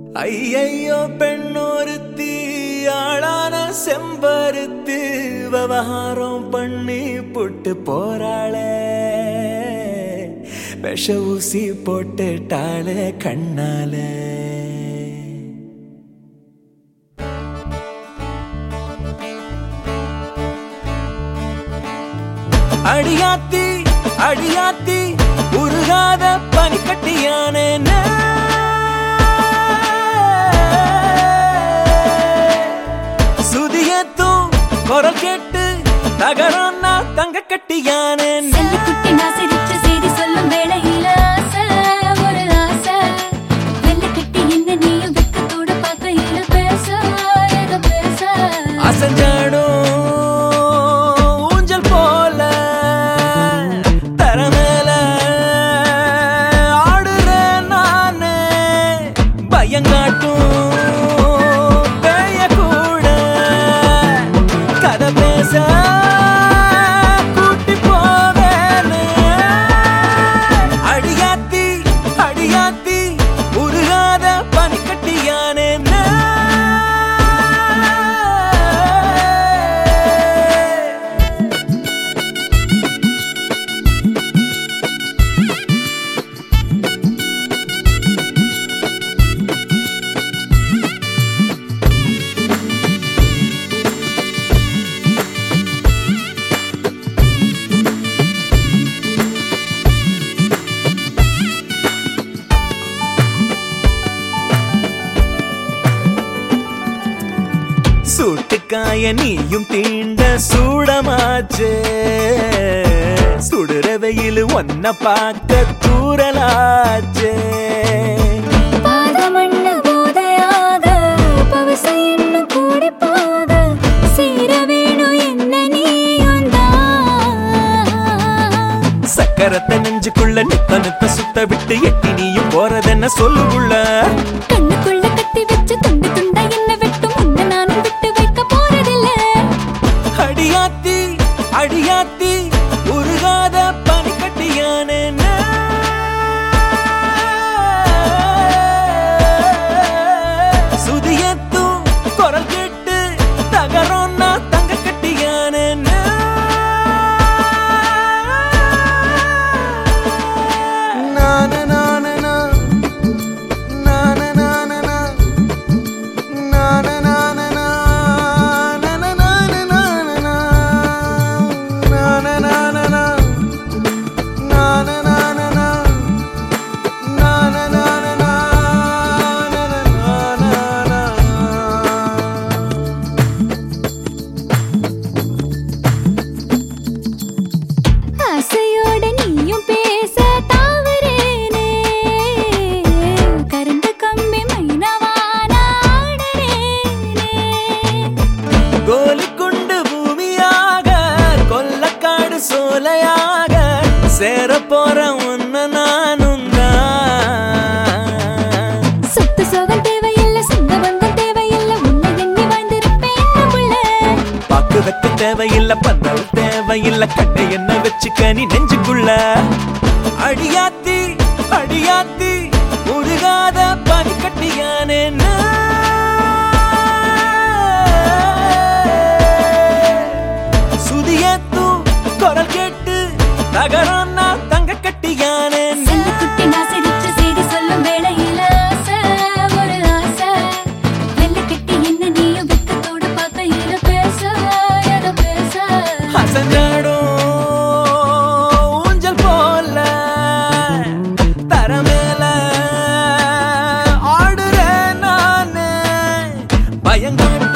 ஐயையோ பெண்ணொருத்தி ஆளான செம்பருத்து விவகாரம் பண்ணி புட்டு போறாளே விஷ ஊசி போட்டுட்டாளே கண்ணாலே அடியாத்தி அடியாத்தி உருகாத பனிக்கட்டியானே சுதியத்தும் குரல் கேட்டு தகரம்னா தங்க கட்டியானே செல்லக்குட்டி நான் சிரிச்சு செய்தி சொல்லும் வேளையில ஆசை, ஒரு ஆசை. வெள்ளைக்கட்டி என்ன நீயும் வெட்கத்தோட பார்க்கையில பேச, ஏதோ பேச. அசஞ்சாடும் ஊஞ்சல் போல தரமேல ஆடுறேன் நானே பயங்காட்டும் பேய கூட கதை பேச கூட்டி போவேனே அடியாத்தி அடியாத்தி உருகாத பனிக்கட்டியானே சூட்டுக்காய நீயும் தீண்ட சூடமாச்சே சுடுற வெயில் ஒன்ன பார்க்க தூரலாச்சே பாதமண்ணு போதையாக, பவசை இன்னும் கூடிப் போக, சேர வேணும் என்ன நீயும் தான். சக்கரத்தை நெஞ்சுக்குள்ள நித்த நித்த சுத்த விட்டு எட்டி நீயும் போறதென்ன சொல்லுக்குள்ள கண்ணுக்குள்ள கட்டி வச்சு துண்டு துண்டா என்ன வெட்டும் உன்னை நானும் விட்டு வைக்க போறதில்ல அடியாத்தி அடியாத்தி உருகாத பனிக்கட்டியானே சுதியத்தும் குரல் கேட்டு தகரம்னா தங்க கட்டியானே ஆசையோட நீயும் பேச தாவரேனே கரண்ட் கம்பி மைனவான ஆடுறேனே கோலிக்குண்டு பூமியாக கொல்லக்காடு சோலையாக சேர போற உன்ன நானும் தான் சொத்து சோகம் தேவையில்லை சொந்த பந்தம் தேவையில்லை உன்னை எண்ணி வாழ்ந்திருப்பேன் என்ன புள்ள பாக்கு வைக்க தேவையில்ல பந்தல் தேவையில்ல கட்டை என்ன வச்சுக்க நீ நெஞ்சுக்குள்ள அடியாத்தி அடியாத்தி முருகாத பனிக்கட்டியானே சுதியத்து குரல் கேட்டு தகரம்னா தங்க கட்டியானே செல்லக்குட்டி நான் சிரிச்சு செய்தி சொல்லும் வேளையில ஆசை, ஒரு ஆசை. வெள்ளைக்கட்டி என்ன நீயும் வெட்கத்தோட பார்க்கையில பேச, ஏதோ பேச. அசஞ்சாடும் ஊஞ்சல் போல தரமேல ஆடுறேன் நானு பயங்காட்டும்